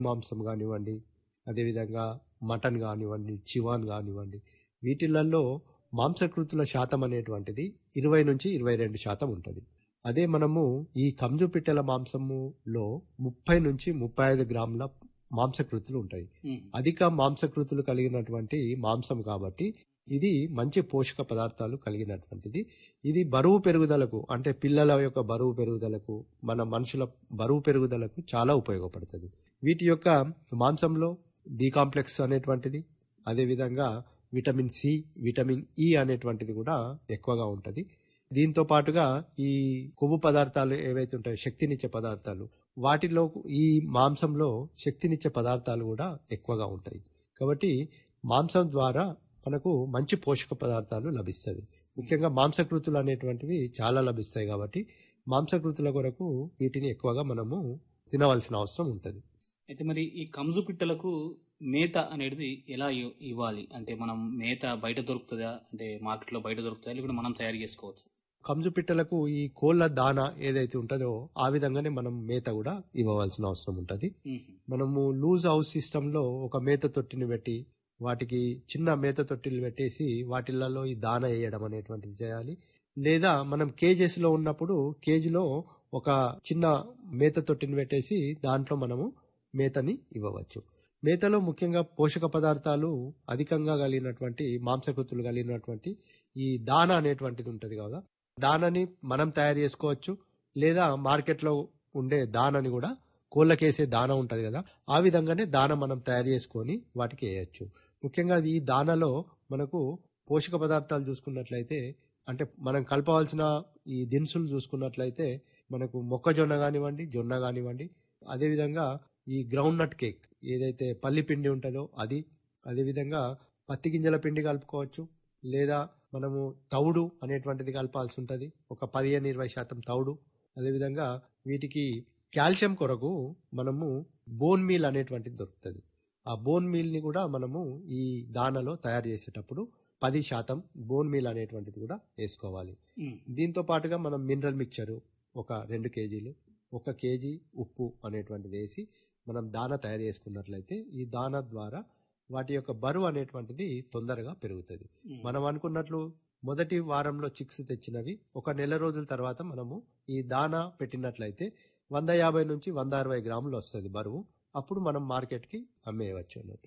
మాంసం కానివ్వండి అదేవిధంగా మటన్ కానివ్వండి చివాన్ కానివ్వండి వీటిలలో మాంసకృతుల శాతం అనేటువంటిది ఇరవై నుంచి ఇరవై రెండు శాతం ఉంటుంది అదే మనము ఈ కంజు పిట్టల మాంసములో ముప్పై నుంచి ముప్పై ఐదు గ్రాముల మాంసకృతులు ఉంటాయి మ్మ్. అధిక మాంసకృతులు కలిగినటువంటి మాంసం కాబట్టి ఇది మంచి పోషక పదార్థాలు కలిగినటువంటిది ఇది బరువు పెరుగుదలకు అంటే పిల్లల యొక్క బరువు పెరుగుదలకు మన మనుషుల బరువు పెరుగుదలకు చాలా ఉపయోగపడుతుంది వీటి యొక్క మాంసంలో బి కాంప్లెక్స్ అనేటువంటిది అదేవిధంగా విటమిన్ సి విటమిన్ ఈ అనేటువంటిది కూడా ఎక్కువగా ఉంటుంది దీంతో పాటుగా ఈ కొవ్వు పదార్థాలు ఏవైతే ఉంటాయో శక్తినిచ్చే పదార్థాలు వాటిలో ఈ మాంసంలో శక్తినిచ్చే పదార్థాలు కూడా ఎక్కువగా ఉంటాయి కాబట్టి మాంసం ద్వారా మనకు మంచి పోషక పదార్థాలు లభిస్తాయి ముఖ్యంగా మాంసకృతులు అనేటువంటివి చాలా లభిస్తాయి కాబట్టి మాంసకృతుల కొరకు వీటిని ఎక్కువగా మనము తినవలసిన అవసరం ఉంటుంది అయితే మరి ఈ కంజు పిట్టలకు మేత అనేది ఎలా ఇవ్- ఇవ్వాలి అంటే మనం మేత బయట దొరుకుతుందా అంటే మార్కెట్లో బయట దొరుకుతుందా లేకుంటే మనం తయారు చేసుకోవచ్చు కంజు పిట్టలకు ఈ కోళ్ళ దాన ఏదైతే ఉంటుందో ఆ విధంగానే మనం మేత కూడా ఇవ్వవలసిన అవసరం ఉంటుంది మనము లూజ్ హౌస్ సిస్టంలో ఒక మేత తొట్టిని పెట్టి వాటికి చిన్న మేత తొట్టిలు పెట్టేసి వాటిలలో ఈ దాన వేయడం అనేటువంటిది చేయాలి లేదా మనం కేజెస్ లో ఉన్నప్పుడు కేజీలో ఒక చిన్న మేత తొట్టిని పెట్టేసి దాంట్లో మనము మేతని ఇవ్వవచ్చు మేతలో ముఖ్యంగా పోషక పదార్థాలు అధికంగా కలిగినటువంటి మాంసకృతులు కలిగినటువంటి ఈ దాన అనేటువంటిది ఉంటుంది కదా దానని మనం తయారు చేసుకోవచ్చు లేదా మార్కెట్లో ఉండే దానని కూడా కోళ్ళకేసే దాన ఉంటది కదా ఆ విధంగానే దాన మనం తయారు చేసుకొని వాటికి వేయచ్చు ముఖ్యంగా ఈ దానలో మనకు పోషక పదార్థాలు చూసుకున్నట్లయితే అంటే మనం కలపవలసిన ఈ దినుసులు చూసుకున్నట్లయితే మనకు మొక్కజొన్న కానివ్వండి జొన్న కానివ్వండి అదేవిధంగా ఈ గ్రౌండ్ నట్ కేక్ ఏదైతే పల్లి పిండి ఉంటుందో అది అదేవిధంగా పత్తి గింజల పిండి కలుపుకోవచ్చు లేదా మనము తౌడు అనేటువంటిది కలపాల్సి ఉంటుంది ఒక పదిహేను ఇరవై శాతం తౌడు అదేవిధంగా వీటికి కాల్షియం కొరకు మనము బోన్ మీల్ అనేటువంటిది దొరుకుతుంది ఆ బోన్ మీల్ ని కూడా మనము ఈ దానలో తయారు చేసేటప్పుడు పది శాతం బోన్ మీల్ అనేటువంటిది కూడా వేసుకోవాలి దీంతో పాటుగా మనం మినరల్ మిక్చరు ఒక రెండు కేజీలు ఒక కేజీ ఉప్పు అనేటువంటిది వేసి మనం దాన తయారు చేసుకున్నట్లయితే ఈ దాన ద్వారా వాటి యొక్క బరువు అనేటువంటిది తొందరగా పెరుగుతుంది మనం అనుకున్నట్లు మొదటి వారంలో చిక్స్ తెచ్చినవి ఒక నెల రోజుల తర్వాత మనము ఈ దానా పెట్టినట్లయితే వంద యాభై నుంచి వంద అరవై గ్రాములు వస్తుంది బరువు అప్పుడు మనం మార్కెట్కి అమ్మేయవచ్చు అన్నట్టు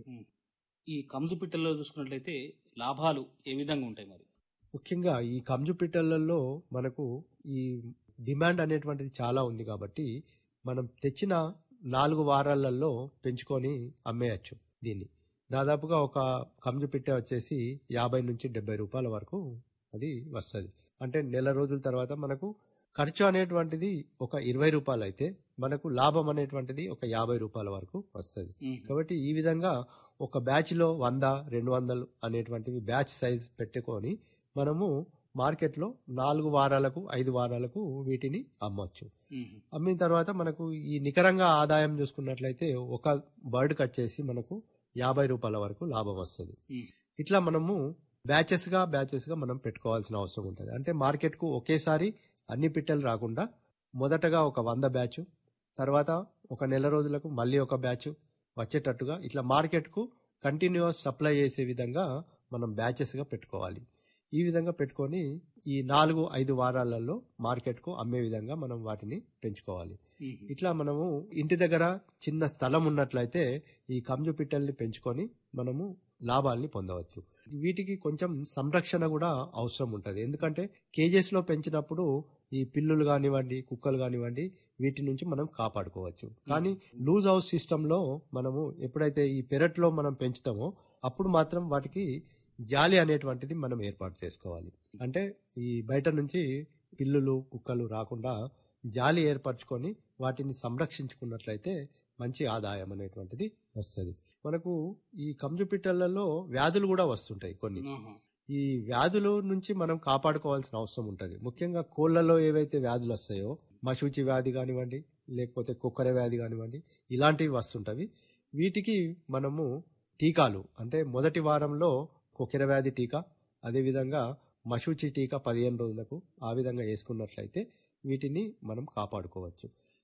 ఈ కంజు పిట్టల్లో చూసుకున్నట్లయితే లాభాలు ఏ విధంగా ఉంటాయి మరి ముఖ్యంగా ఈ కంజు పిట్టలలో మనకు ఈ డిమాండ్ అనేటువంటిది చాలా ఉంది కాబట్టి మనం తెచ్చిన నాలుగు వారాలలో పెంచుకొని అమ్మేయచ్చు దీన్ని దాదాపుగా ఒక కంజు పిట్ట వచ్చేసి యాభై నుంచి డెబ్బై రూపాయల వరకు అది వస్తుంది అంటే నెల రోజుల తర్వాత మనకు ఖర్చు అనేటువంటిది ఒక ఇరవై రూపాయలు అయితే మనకు లాభం అనేటువంటిది ఒక యాభై రూపాయల వరకు వస్తుంది కాబట్టి ఈ విధంగా ఒక బ్యాచ్ లో వంద రెండు వందలు అనేటువంటివి బ్యాచ్ సైజ్ పెట్టుకొని మనము మార్కెట్లో నాలుగు వారాలకు ఐదు వారాలకు వీటిని అమ్మొచ్చు అమ్మిన తర్వాత మనకు ఈ నికరంగా ఆదాయం చూసుకున్నట్లయితే ఒక బర్డ్కి వచ్చేసి మనకు యాభై రూపాయల వరకు లాభం వస్తుంది ఇట్లా మనము బ్యాచెస్ గా బ్యాచెస్ గా మనం పెట్టుకోవాల్సిన అవసరం ఉంటుంది అంటే మార్కెట్ కు ఒకేసారి అన్ని పిట్టలు రాకుండా మొదటగా ఒక వంద బ్యాచ్ తర్వాత ఒక నెల రోజులకు మళ్ళీ ఒక బ్యాచ్ వచ్చేటట్టుగా ఇట్లా మార్కెట్ కు కంటిన్యూస్ సప్లై చేసే విధంగా మనం బ్యాచెస్ గా పెట్టుకోవాలి ఈ విధంగా పెట్టుకొని ఈ నాలుగు ఐదు వారాలలో మార్కెట్ కు అమ్మే విధంగా మనం వాటిని పెంచుకోవాలి ఇట్లా మనము ఇంటి దగ్గర చిన్న స్థలం ఉన్నట్లయితే ఈ కంజు పిట్టల్ని పెంచుకొని మనము లాభాల్ని పొందవచ్చు వీటికి కొంచెం సంరక్షణ కూడా అవసరం ఉంటుంది ఎందుకంటే కేజెస్ లో పెంచినప్పుడు ఈ పిల్లులు కానివ్వండి కుక్కలు కానివ్వండి వీటి నుంచి మనం కాపాడుకోవచ్చు కానీ లూజ్ హౌస్ సిస్టమ్ లో మనము ఎప్పుడైతే ఈ పెరట్లో మనం పెంచుతామో అప్పుడు మాత్రం వాటికి జాలి అనేటువంటిది మనం ఏర్పాటు చేసుకోవాలి అంటే ఈ బయట నుంచి పిల్లులు కుక్కలు రాకుండా జాలి ఏర్పరచుకొని వాటిని సంరక్షించుకున్నట్లయితే మంచి ఆదాయం అనేటువంటిది వస్తుంది మనకు ఈ కంజు పిట్టలలో వ్యాధులు కూడా వస్తుంటాయి కొన్ని ఈ వ్యాధుల నుంచి మనం కాపాడుకోవాల్సిన అవసరం ఉంటుంది ముఖ్యంగా కోళ్లలో ఏవైతే వ్యాధులు వస్తాయో మశూచి వ్యాధి కానివ్వండి లేకపోతే కుక్కర వ్యాధి కానివ్వండి ఇలాంటివి వస్తుంటవి వీటికి మనము టీకాలు అంటే మొదటి వారంలో కుక్కెర వ్యాధి టీకా అదేవిధంగా మశూచి టీకా పదిహేను రోజులకు ఆ విధంగా వేసుకున్నట్లయితే వీటిని మనం కాపాడుకోవచ్చు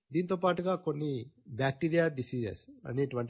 దీంతో పాటుగా కొన్ని బ్యాక్టీరియా డిసీజెస్ అనేటువంటి